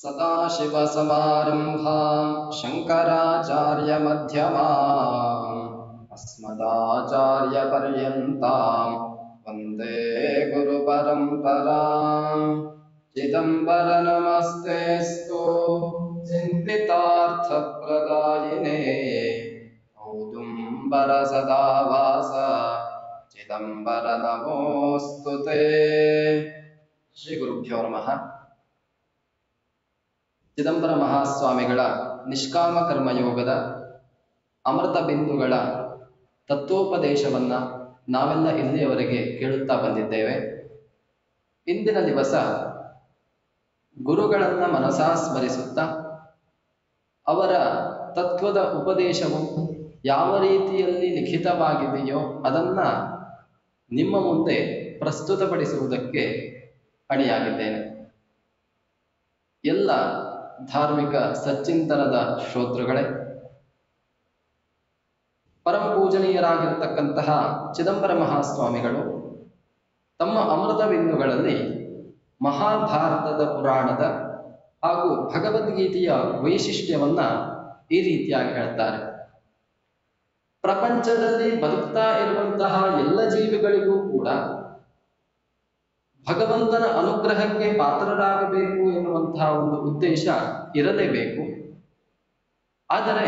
सदाशिवसमारम्भाम् शङ्कराचार्यमध्यमाम् अस्मदाचार्यपर्यन्ताम् वन्दे गुरुपरम्पराम् चिदम्बरनमस्तेऽस्तु चिन्तितार्थप्रदायिने औदुम्बर सदा वास चिदम्बर नमोऽस्तु ते ಶ್ರೀಗುರುಭ್ಯೋ ನಮಃ ಚಿದಂಬರ ಮಹಾಸ್ವಾಮಿಗಳ ನಿಷ್ಕಾಮ ಕರ್ಮಯೋಗದ ಅಮೃತ ಬಿಂದುಗಳ ತತ್ವೋಪದೇಶವನ್ನ ನಾವೆಲ್ಲ ಇಲ್ಲಿಯವರೆಗೆ ಕೇಳುತ್ತಾ ಬಂದಿದ್ದೇವೆ ಇಂದಿನ ದಿವಸ ಗುರುಗಳನ್ನ ಮನಸಾ ಸ್ಮರಿಸುತ್ತಾ ಅವರ ತತ್ವದ ಉಪದೇಶವು ಯಾವ ರೀತಿಯಲ್ಲಿ ಲಿಖಿತವಾಗಿದೆಯೋ ಅದನ್ನ ನಿಮ್ಮ ಮುಂದೆ ಪ್ರಸ್ತುತಪಡಿಸುವುದಕ್ಕೆ ಅಣಿಯಾಗಿದ್ದೇನೆ ಎಲ್ಲ ಧಾರ್ಮಿಕ ಸಚ್ಚಿಂತನದ ಶ್ರೋತೃಗಳೇ ಪರಮ ಪೂಜನೀಯರಾಗಿರತಕ್ಕಂತಹ ಚಿದಂಬರ ಮಹಾಸ್ವಾಮಿಗಳು ತಮ್ಮ ಅಮೃತ ಬಿಂದುಗಳಲ್ಲಿ ಮಹಾಭಾರತದ ಪುರಾಣದ ಹಾಗೂ ಭಗವದ್ಗೀತೆಯ ವೈಶಿಷ್ಟ್ಯವನ್ನ ಈ ರೀತಿಯಾಗಿ ಹೇಳ್ತಾರೆ ಪ್ರಪಂಚದಲ್ಲಿ ಬದುಕ್ತಾ ಇರುವಂತಹ ಎಲ್ಲ ಜೀವಿಗಳಿಗೂ ಕೂಡ ಭಗವಂತನ ಅನುಗ್ರಹಕ್ಕೆ ಪಾತ್ರರಾಗಬೇಕು ಎನ್ನುವಂತಹ ಒಂದು ಉದ್ದೇಶ ಇರಲೇಬೇಕು ಆದರೆ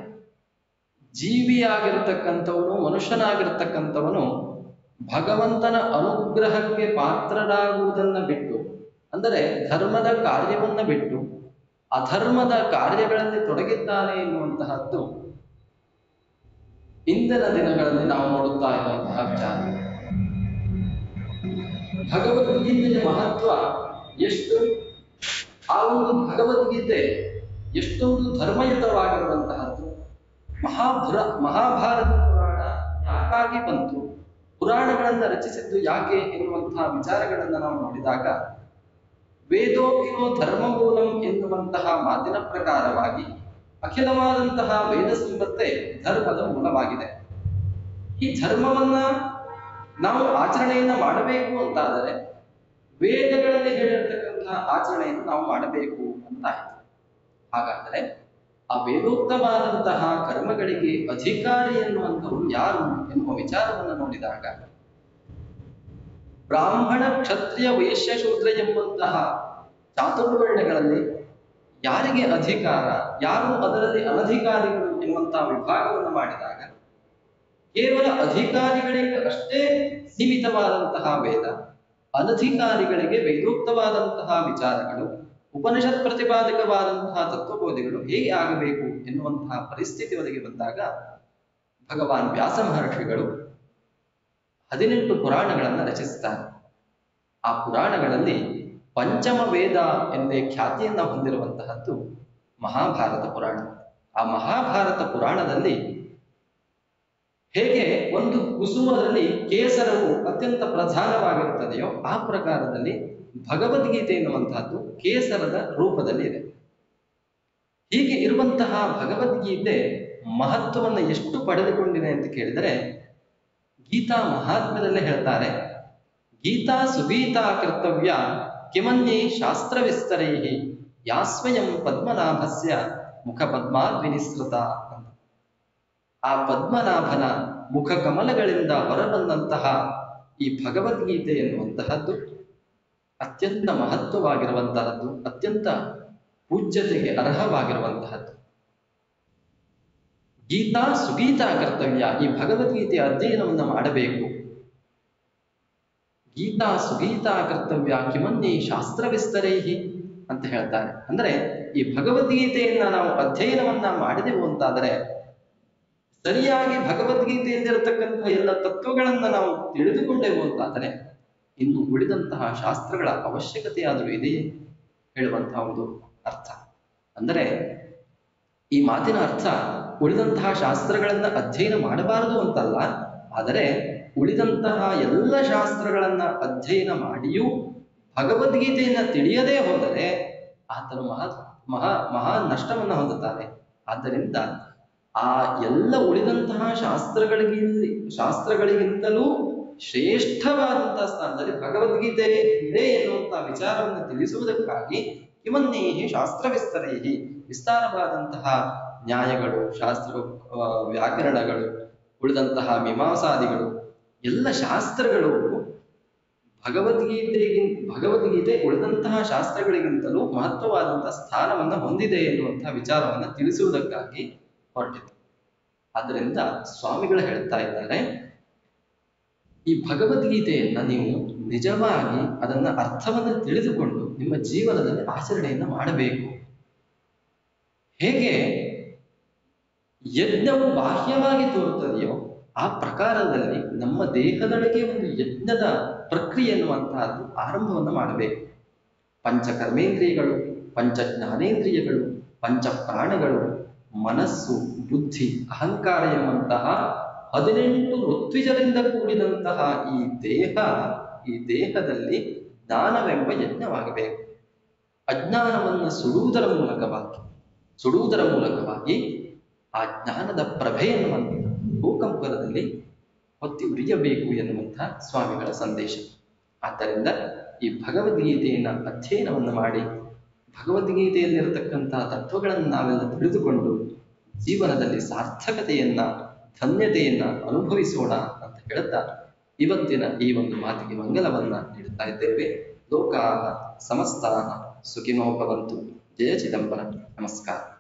ಜೀವಿಯಾಗಿರ್ತಕ್ಕಂಥವನು ಮನುಷ್ಯನಾಗಿರ್ತಕ್ಕಂಥವನು ಭಗವಂತನ ಅನುಗ್ರಹಕ್ಕೆ ಪಾತ್ರರಾಗುವುದನ್ನ ಬಿಟ್ಟು ಅಂದರೆ ಧರ್ಮದ ಕಾರ್ಯವನ್ನ ಬಿಟ್ಟು ಅಧರ್ಮದ ಕಾರ್ಯಗಳಲ್ಲಿ ತೊಡಗಿದ್ದಾನೆ ಎನ್ನುವಂತಹದ್ದು ಇಂದಿನ ದಿನಗಳಲ್ಲಿ ನಾವು ನೋಡುತ್ತಾ ಇರುವಂತಹ ವಿಚಾರ ಭಗವದ್ಗೀತೆಯ ಮಹತ್ವ ಎಷ್ಟು ಆ ಒಂದು ಭಗವದ್ಗೀತೆ ಎಷ್ಟೊಂದು ಧರ್ಮಯುತವಾಗಿರುವಂತಹದ್ದು ಮಹಾಭುರ ಮಹಾಭಾರತ ಪುರಾಣ ಯಾಕಾಗಿ ಬಂತು ಪುರಾಣಗಳನ್ನು ರಚಿಸಿದ್ದು ಯಾಕೆ ಎನ್ನುವಂತಹ ವಿಚಾರಗಳನ್ನು ನಾವು ನೋಡಿದಾಗ ವೇದೋಕ್ತೋ ಧರ್ಮಮೂಲಂ ಎನ್ನುವಂತಹ ಮಾತಿನ ಪ್ರಕಾರವಾಗಿ ಅಖಿಲವಾದಂತಹ ವೇದ ಸಂಪತ್ತೆ ಧರ್ಮದ ಮೂಲವಾಗಿದೆ ಈ ಧರ್ಮವನ್ನ ನಾವು ಆಚರಣೆಯನ್ನ ಮಾಡಬೇಕು ಅಂತಾದರೆ ವೇದಗಳಲ್ಲಿ ಹೇಳಿರ್ತಕ್ಕಂತಹ ಆಚರಣೆಯನ್ನು ನಾವು ಮಾಡಬೇಕು ಅಂತ ಆಯ್ತು ಹಾಗಾದರೆ ಆ ವೇದೋಕ್ತವಾದಂತಹ ಕರ್ಮಗಳಿಗೆ ಅಧಿಕಾರಿ ಎನ್ನುವಂಥವ್ರು ಯಾರು ಎನ್ನುವ ವಿಚಾರವನ್ನು ನೋಡಿದಾಗ ಬ್ರಾಹ್ಮಣ ಕ್ಷತ್ರಿಯ ವೈಶ್ಯ ಶೂದ್ರ ಎಂಬಂತಹ ಚಾತುರ್ವರ್ಣಗಳಲ್ಲಿ ಯಾರಿಗೆ ಅಧಿಕಾರ ಯಾರು ಅದರಲ್ಲಿ ಅನಧಿಕಾರಿಗಳು ಎನ್ನುವಂತಹ ವಿಭಾಗವನ್ನು ಮಾಡಿದಾಗ ಕೇವಲ ಅಧಿಕಾರಿಗಳಿಗೆ ಅಷ್ಟೇ ಸೀಮಿತವಾದಂತಹ ವೇದ ಅನಧಿಕಾರಿಗಳಿಗೆ ವೇದೋಕ್ತವಾದಂತಹ ವಿಚಾರಗಳು ಉಪನಿಷತ್ ಪ್ರತಿಪಾದಕವಾದಂತಹ ತತ್ವಬೋಧಿಗಳು ಹೇಗೆ ಆಗಬೇಕು ಎನ್ನುವಂತಹ ಪರಿಸ್ಥಿತಿ ಒದಗಿ ಬಂದಾಗ ಭಗವಾನ್ ವ್ಯಾಸ ಮಹರ್ಷಿಗಳು ಹದಿನೆಂಟು ಪುರಾಣಗಳನ್ನು ರಚಿಸುತ್ತಾರೆ ಆ ಪುರಾಣಗಳಲ್ಲಿ ಪಂಚಮ ವೇದ ಎಂದೇ ಖ್ಯಾತಿಯನ್ನ ಹೊಂದಿರುವಂತಹದ್ದು ಮಹಾಭಾರತ ಪುರಾಣ ಆ ಮಹಾಭಾರತ ಪುರಾಣದಲ್ಲಿ ಹೇಗೆ ಒಂದು ಕುಸುಮದಲ್ಲಿ ಕೇಸರವು ಅತ್ಯಂತ ಪ್ರಧಾನವಾಗಿರುತ್ತದೆಯೋ ಆ ಪ್ರಕಾರದಲ್ಲಿ ಭಗವದ್ಗೀತೆ ಎನ್ನುವಂತಹದ್ದು ಕೇಸರದ ರೂಪದಲ್ಲಿ ಇದೆ ಹೀಗೆ ಇರುವಂತಹ ಭಗವದ್ಗೀತೆ ಮಹತ್ವವನ್ನು ಎಷ್ಟು ಪಡೆದುಕೊಂಡಿದೆ ಅಂತ ಕೇಳಿದರೆ ಗೀತಾ ಮಹಾತ್ಮ್ಯದಲ್ಲೇ ಹೇಳ್ತಾರೆ ಗೀತಾ ಸುಗೀತಾ ಕರ್ತವ್ಯ ಕಿಮನ್ಯೇ ಶಾಸ್ತ್ರ ವಿಸ್ತರೈ ಯಾಸ್ವಯಂ ಪದ್ಮನಾಭಸ್ಯ ಮುಖ ಪದ್ಮಾದ್ವಿನಿಸೃತ ಅಂತ ಆ ಪದ್ಮನಾಭನ ಮುಖ ಕಮಲಗಳಿಂದ ಹೊರಬಂದಂತಹ ಈ ಭಗವದ್ಗೀತೆ ಎನ್ನುವಂತಹದ್ದು ಅತ್ಯಂತ ಮಹತ್ವವಾಗಿರುವಂತಹದ್ದು ಅತ್ಯಂತ ಪೂಜ್ಯತೆಗೆ ಅರ್ಹವಾಗಿರುವಂತಹದ್ದು ಗೀತಾ ಸುಗೀತಾ ಕರ್ತವ್ಯ ಈ ಭಗವದ್ಗೀತೆಯ ಅಧ್ಯಯನವನ್ನು ಮಾಡಬೇಕು ಗೀತಾ ಸುಗೀತಾ ಕರ್ತವ್ಯ ಕಿಮನ್ನಿ ಶಾಸ್ತ್ರ ವಿಸ್ತರೈಹಿ ಅಂತ ಹೇಳ್ತಾರೆ ಅಂದ್ರೆ ಈ ಭಗವದ್ಗೀತೆಯನ್ನ ನಾವು ಅಧ್ಯಯನವನ್ನ ಮಾಡಿದೆವು ಅಂತಾದರೆ ಸರಿಯಾಗಿ ಭಗವದ್ಗೀತೆಯಲ್ಲಿರತಕ್ಕಂತಹ ಎಲ್ಲ ತತ್ವಗಳನ್ನ ನಾವು ತಿಳಿದುಕೊಂಡೆವು ಅಂತಾದರೆ ಇನ್ನು ಉಳಿದಂತಹ ಶಾಸ್ತ್ರಗಳ ಅವಶ್ಯಕತೆಯಾದರೂ ಇದೆಯೇ ಹೇಳುವಂತಹ ಒಂದು ಅರ್ಥ ಅಂದರೆ ಈ ಮಾತಿನ ಅರ್ಥ ಉಳಿದಂತಹ ಶಾಸ್ತ್ರಗಳನ್ನ ಅಧ್ಯಯನ ಮಾಡಬಾರದು ಅಂತಲ್ಲ ಆದರೆ ಉಳಿದಂತಹ ಎಲ್ಲ ಶಾಸ್ತ್ರಗಳನ್ನ ಅಧ್ಯಯನ ಮಾಡಿಯೂ ಭಗವದ್ಗೀತೆಯನ್ನ ತಿಳಿಯದೇ ಹೋದರೆ ಆತನು ಮಹಾ ಮಹಾ ಮಹಾ ನಷ್ಟವನ್ನ ಹೊಂದುತ್ತಾನೆ ಆದ್ದರಿಂದ ಆ ಎಲ್ಲ ಉಳಿದಂತಹ ಶಾಸ್ತ್ರಗಳಿಗೆ ಶಾಸ್ತ್ರಗಳಿಗಿಂತಲೂ ಶ್ರೇಷ್ಠವಾದಂತಹ ಸ್ಥಾನದಲ್ಲಿ ಭಗವದ್ಗೀತೆ ಇದೆ ಎನ್ನುವಂತಹ ವಿಚಾರವನ್ನು ತಿಳಿಸುವುದಕ್ಕಾಗಿ ಕಿಮನ್ನೇಹಿ ಶಾಸ್ತ್ರ ವಿಸ್ತರೈಹಿ ವಿಸ್ತಾರವಾದಂತಹ ನ್ಯಾಯಗಳು ಶಾಸ್ತ್ರ ಆ, ವ್ಯಾಕರಣಗಳು ಉಳಿದಂತಹ ಮೀಮಾಂಸಾದಿಗಳು ಎಲ್ಲ ಶಾಸ್ತ್ರಗಳು ಭಗವದ್ಗೀತೆಗಿಂತ ಭಗವದ್ಗೀತೆ ಉಳಿದಂತಹ ಶಾಸ್ತ್ರಗಳಿಗಿಂತಲೂ ಮಹತ್ವವಾದಂತಹ ಸ್ಥಾನವನ್ನು ಹೊಂದಿದೆ ಎನ್ನುವಂತಹ ವಿಚಾರವನ್ನು ತಿಳಿಸುವುದಕ್ಕಾಗಿ ಹೊರಟಿತು ಆದ್ದರಿಂದ ಸ್ವಾಮಿಗಳು ಹೇಳ್ತಾ ಇದ್ದಾರೆ ಈ ಭಗವದ್ಗೀತೆಯನ್ನ ನೀವು ನಿಜವಾಗಿ ಅದನ್ನ ಅರ್ಥವನ್ನು ತಿಳಿದುಕೊಂಡು ನಿಮ್ಮ ಜೀವನದಲ್ಲಿ ಆಚರಣೆಯನ್ನು ಮಾಡಬೇಕು ಹೇಗೆ ಯಜ್ಞವು ಬಾಹ್ಯವಾಗಿ ತೋರುತ್ತದೆಯೋ ಆ ಪ್ರಕಾರದಲ್ಲಿ ನಮ್ಮ ದೇಹದೊಳಗೆ ಒಂದು ಯಜ್ಞದ ಪ್ರಕ್ರಿಯೆ ಎನ್ನುವಂತಹದ್ದು ಆರಂಭವನ್ನು ಮಾಡಬೇಕು ಪಂಚ ಕರ್ಮೇಂದ್ರಿಯಗಳು ಪಂಚ ಜ್ಞಾನೇಂದ್ರಿಯಗಳು ಪಂಚ ಪ್ರಾಣಗಳು ಮನಸ್ಸು ಬುದ್ಧಿ ಅಹಂಕಾರ ಎಂಬಂತಹ ಹದಿನೆಂಟು ಋತ್ವಿಜರಿಂದ ಕೂಡಿದಂತಹ ಈ ದೇಹ ಈ ದೇಹದಲ್ಲಿ ಜ್ಞಾನವೆಂಬ ಯಜ್ಞವಾಗಬೇಕು ಅಜ್ಞಾನವನ್ನು ಸುಡುವುದರ ಮೂಲಕವಾಗಿ ಸುಡುವುದರ ಮೂಲಕವಾಗಿ ಆ ಜ್ಞಾನದ ಪ್ರಭೆಯನ್ನು ಭೂಕಂಪದಲ್ಲಿ ಹೊತ್ತಿ ಉರಿಯಬೇಕು ಎನ್ನುವಂತಹ ಸ್ವಾಮಿಗಳ ಸಂದೇಶ ಆದ್ದರಿಂದ ಈ ಭಗವದ್ಗೀತೆಯನ್ನ ಅಧ್ಯಯನವನ್ನು ಮಾಡಿ ಭಗವದ್ಗೀತೆಯಲ್ಲಿರತಕ್ಕಂತಹ ತತ್ವಗಳನ್ನು ನಾವೆಲ್ಲ ತಿಳಿದುಕೊಂಡು ಜೀವನದಲ್ಲಿ ಸಾರ್ಥಕತೆಯನ್ನ ಧನ್ಯತೆಯನ್ನ ಅನುಭವಿಸೋಣ ಅಂತ ಹೇಳ್ತಾ ಇವತ್ತಿನ ಈ ಒಂದು ಮಾತಿಗೆ ಮಂಗಲವನ್ನ ನೀಡುತ್ತಾ ಇದ್ದೇವೆ ಲೋಕಾ ಸಮಸ್ತ ಸುಖಿನೋ ಭವಂತು ಜಯ ಚಿದಂಬರ ನಮಸ್ಕಾರ